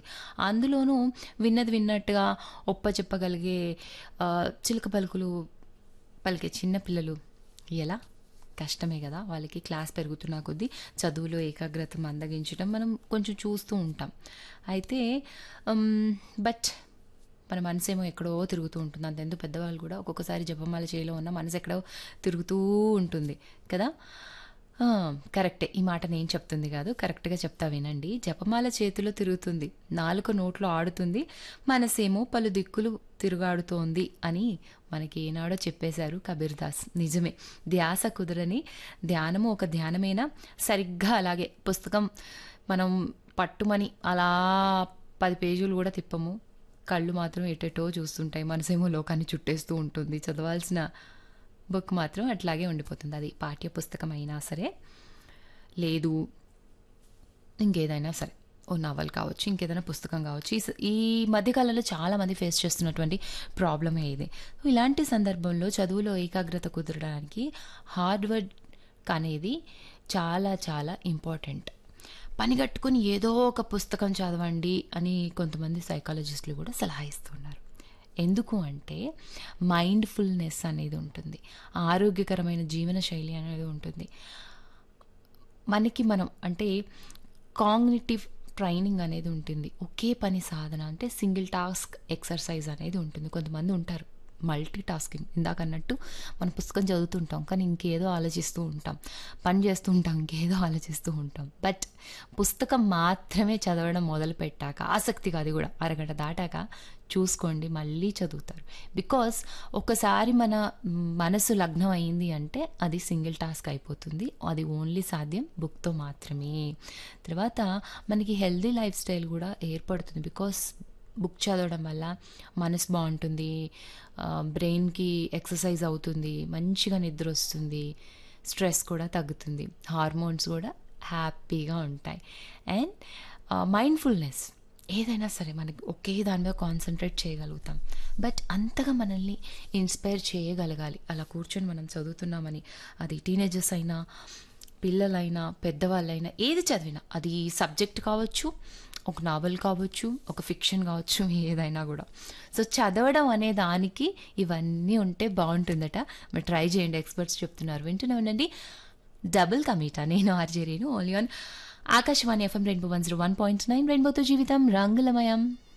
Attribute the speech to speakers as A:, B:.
A: అందులోనూ విన్నది విన్నట్టుగా ఒప్ప చెప్పగలిగే ఆ, చిలుక పలుకులు పలికే చిన్న పిల్లలు ఎలా కష్టమే కదా వాళ్ళకి క్లాస్ పెరుగుతున్న కొద్దీ చదువులో ఏకాగ్రత మందగించడం మనం కొంచెం చూస్తూ ఉంటాం అయితే బట్ మన మనసు ఏమో ఎక్కడో తిరుగుతూ ఉంటుంది అంతెందుకు పెద్దవాళ్ళు కూడా ఒక్కొక్కసారి జపమాల చేయిలో ఉన్న మనసు ఎక్కడో తిరుగుతూ ఉంటుంది కదా ఆ, కరెక్టే ఈ మాట నేను చెప్తుంది కాదు కరెక్ట్గా చెప్తా వినండి జపమాల చేతిలో తిరుగుతుంది నాలుక నోట్లో ఆడుతుంది మనసేమో పలు దిక్కులు తిరుగాడుతోంది అని మనకి ఏనాడో చెప్పేశారు కబీర్ దాస్ నిజమే ధ్యాస కుదరని ధ్యానము ఒక ధ్యానమేనా సరిగ్గా అలాగే పుస్తకం మనం పట్టుమని అలా పది పేజీలు కూడా తిప్పము కళ్ళు మాత్రం ఎటెటో చూస్తుంటాయి మనసేమో లోకాన్ని చుట్టేస్తూ ఉంటుంది చదవాల్సిన బుక్ మాత్రం అట్లాగే ఉండిపోతుంది అది పాఠ్య పుస్తకం అయినా సరే లేదు ఇంకేదైనా సరే ఓ నవల్ కావచ్చు ఇంకేదైనా పుస్తకం కావచ్చు ఈ స- ఈ మధ్యకాలంలో చాలామంది ఫేస్ చేస్తున్నటువంటి ప్రాబ్లమే ఇది ఇలాంటి సందర్భంలో చదువులో ఏకాగ్రత కుదరడానికి హార్డ్ వర్క్ అనేది చాలా చాలా ఇంపార్టెంట్ పని కట్టుకుని ఏదో ఒక పుస్తకం చదవండి అని కొంతమంది సైకాలజిస్టులు కూడా సలహా ఇస్తున్నారు ఎందుకు అంటే మైండ్ఫుల్నెస్ అనేది ఉంటుంది ఆరోగ్యకరమైన జీవన శైలి అనేది ఉంటుంది మనకి మనం అంటే కాగ్నిటివ్ ట్రైనింగ్ అనేది ఉంటుంది ఒకే పని సాధన అంటే సింగిల్ టాస్క్ ఎక్సర్సైజ్ అనేది ఉంటుంది కొంతమంది ఉంటారు మల్టీ టాస్కింగ్ ఇందాక అన్నట్టు మనం పుస్తకం చదువుతుంటాం కానీ ఇంకేదో ఆలోచిస్తూ ఉంటాం పని చేస్తూ ఉంటాం ఇంకేదో ఆలోచిస్తూ ఉంటాం బట్ పుస్తకం మాత్రమే చదవడం మొదలు పెట్టాక ఆసక్తిగా అది కూడా అరగంట దాటాక చూసుకోండి మళ్ళీ చదువుతారు బికాస్ ఒకసారి మన మనసు లగ్నం అయింది అంటే అది సింగిల్ టాస్క్ అయిపోతుంది అది ఓన్లీ సాధ్యం బుక్తో మాత్రమే తర్వాత మనకి హెల్దీ లైఫ్ స్టైల్ కూడా ఏర్పడుతుంది బికాస్ బుక్ చదవడం వల్ల మనసు బాగుంటుంది బ్రెయిన్కి ఎక్సర్సైజ్ అవుతుంది మంచిగా నిద్ర వస్తుంది స్ట్రెస్ కూడా తగ్గుతుంది హార్మోన్స్ కూడా హ్యాపీగా ఉంటాయి అండ్ మైండ్ఫుల్నెస్ ఏదైనా సరే మనకి ఒకే దాని మీద కాన్సన్ట్రేట్ చేయగలుగుతాం బట్ అంతగా మనల్ని ఇన్స్పైర్ చేయగలగాలి అలా కూర్చొని మనం చదువుతున్నామని అది టీనేజర్స్ అయినా పిల్లలైనా పెద్దవాళ్ళైనా ఏది చదివినా అది సబ్జెక్ట్ కావచ్చు ఒక నావెల్ కావచ్చు ఒక ఫిక్షన్ కావచ్చు ఏదైనా కూడా సో చదవడం అనే దానికి ఇవన్నీ ఉంటే బాగుంటుందట మరి ట్రై చేయండి ఎక్స్పర్ట్స్ చెప్తున్నారు వింటూనే ఉండండి డబుల్ కమీటా నేను ఆర్జేరీను only on Akashvani FM rainbow one zero one point nine రెయిన్బోతో జీవితం రంగులమయం